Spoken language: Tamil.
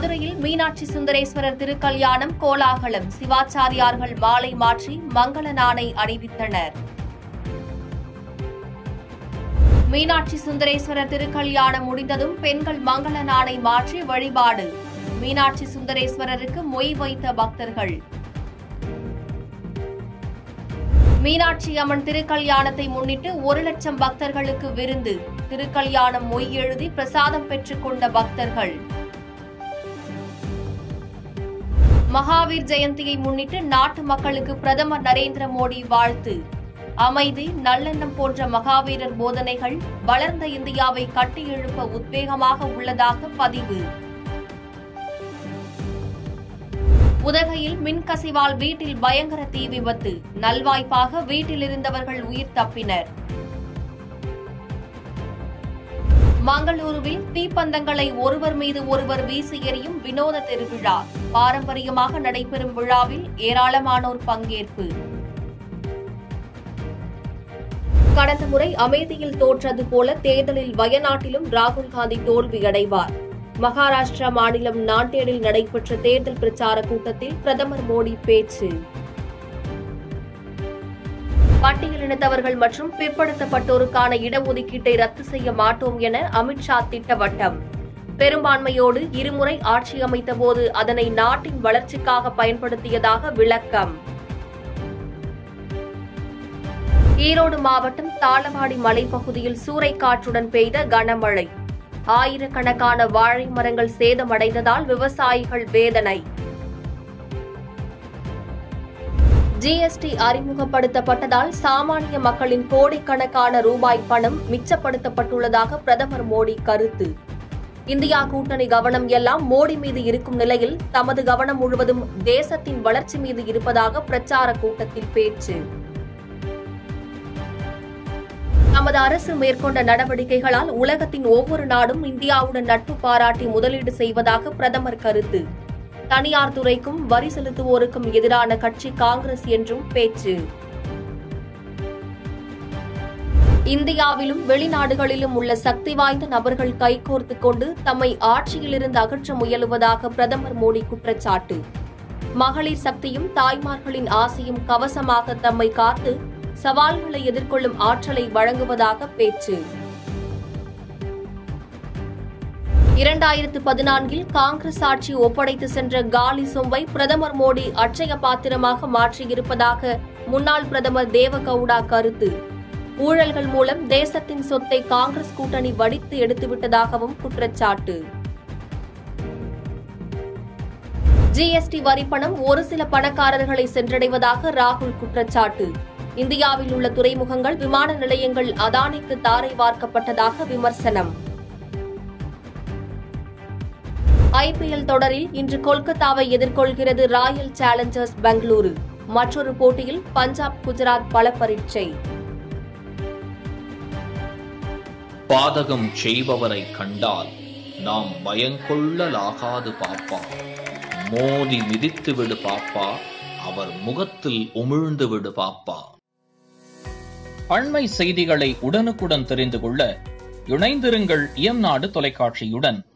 மதுரையில் மீனாட்சி சுந்தரேஸ்வரர் திருக்கல்யாணம் கோலாகலம் சிவாச்சாரியார்கள் மாலை மாற்றி மங்கள நாணை அணிவித்தனர் மீனாட்சி சுந்தரேஸ்வரர் திருக்கல்யாணம் முடிந்ததும் பெண்கள் மங்கள நாணை மாற்றி வழிபாடு மீனாட்சி சுந்தரேஸ்வரருக்கு மொய் வைத்த பக்தர்கள் மீனாட்சி அம்மன் திருக்கல்யாணத்தை முன்னிட்டு ஒரு லட்சம் பக்தர்களுக்கு விருந்து திருக்கல்யாணம் மொய் எழுதி பிரசாதம் பெற்றுக் கொண்ட பக்தர்கள் மகாவீர் ஜெயந்தியை முன்னிட்டு நாட்டு மக்களுக்கு பிரதமர் நரேந்திர மோடி வாழ்த்து அமைதி நல்லெண்ணம் போன்ற மகாவீரர் போதனைகள் வளர்ந்த இந்தியாவை கட்டியெழுப்ப உத்வேகமாக உள்ளதாக பதிவு உதகையில் மின்கசிவால் வீட்டில் பயங்கர தீ விபத்து நல்வாய்ப்பாக வீட்டில் இருந்தவர்கள் உயிர் தப்பினர் மங்களூருவில் தீப்பந்தங்களை ஒருவர் மீது ஒருவர் வீசி எறியும் வினோத திருவிழா பாரம்பரியமாக நடைபெறும் விழாவில் ஏராளமானோர் பங்கேற்பு கடந்த முறை அமேதியில் தோற்றது போல தேர்தலில் வயநாட்டிலும் ராகுல் காந்தி தோல்வியடைவார் மகாராஷ்டிரா மாநிலம் நாண்டேடில் நடைபெற்ற தேர்தல் பிரச்சார கூட்டத்தில் பிரதமர் மோடி பேச்சு பட்டியலினத்தவர்கள் மற்றும் பிற்படுத்தப்பட்டோருக்கான இடஒதுக்கீட்டை ரத்து செய்ய மாட்டோம் என அமித்ஷா திட்டவட்டம் பெரும்பான்மையோடு இருமுறை ஆட்சி அமைத்தபோது அதனை நாட்டின் வளர்ச்சிக்காக பயன்படுத்தியதாக விளக்கம் ஈரோடு மாவட்டம் தாளவாடி மலைப்பகுதியில் சூறைக்காற்றுடன் பெய்த கனமழை ஆயிரக்கணக்கான வாழை மரங்கள் சேதமடைந்ததால் விவசாயிகள் வேதனை ஜிஎஸ்டி அறிமுகப்படுத்தப்பட்டதால் சாமானிய மக்களின் கோடிக்கணக்கான ரூபாய் பணம் மிச்சப்படுத்தப்பட்டுள்ளதாக பிரதமர் மோடி கருத்து இந்தியா கூட்டணி கவனம் எல்லாம் மோடி மீது இருக்கும் நிலையில் தமது கவனம் முழுவதும் தேசத்தின் வளர்ச்சி மீது இருப்பதாக பிரச்சார கூட்டத்தில் பேச்சு தமது அரசு மேற்கொண்ட நடவடிக்கைகளால் உலகத்தின் ஒவ்வொரு நாடும் இந்தியாவுடன் நட்பு பாராட்டி முதலீடு செய்வதாக பிரதமர் கருத்து தனியார் துறைக்கும் வரி செலுத்துவோருக்கும் எதிரான கட்சி காங்கிரஸ் என்றும் பேச்சு இந்தியாவிலும் வெளிநாடுகளிலும் உள்ள சக்தி வாய்ந்த நபர்கள் கைகோர்த்துக் கொண்டு தம்மை ஆட்சியிலிருந்து அகற்ற முயலுவதாக பிரதமர் மோடி குற்றச்சாட்டு மகளிர் சக்தியும் தாய்மார்களின் ஆசையும் கவசமாக தம்மை காத்து சவால்களை எதிர்கொள்ளும் ஆற்றலை வழங்குவதாக பேச்சு இரண்டாயிரத்து பதினான்கில் காங்கிரஸ் ஆட்சி ஒப்படைத்து சென்ற காலி சொம்பை பிரதமர் மோடி அட்சய பாத்திரமாக மாற்றியிருப்பதாக முன்னாள் பிரதமர் தேவகவுடா கருத்து ஊழல்கள் மூலம் தேசத்தின் சொத்தை காங்கிரஸ் கூட்டணி வடித்து எடுத்துவிட்டதாகவும் குற்றச்சாட்டு ஜிஎஸ்டி வரிப்பணம் ஒரு சில பணக்காரர்களை சென்றடைவதாக ராகுல் குற்றச்சாட்டு இந்தியாவில் உள்ள துறைமுகங்கள் விமான நிலையங்கள் அதானிக்கு தாரை வார்க்கப்பட்டதாக விமர்சனம் ஐபிஎல் தொடரில் இன்று கொல்கத்தாவை எதிர்கொள்கிறது ராயல் சேலஞ்சர்ஸ் பெங்களூரு மற்றொரு போட்டியில் பஞ்சாப் குஜராத் பல பரீட்சை பாதகம் செய்பவரை கண்டால் நாம் பயங்கொள்ளலாகாது பாப்பா மோதி மிதித்து விடு பாப்பா அவர் முகத்தில் உமிழ்ந்து விடு பாப்பா அண்மை செய்திகளை உடனுக்குடன் தெரிந்து கொள்ள இணைந்திருங்கள் இயம்நாடு தொலைக்காட்சியுடன்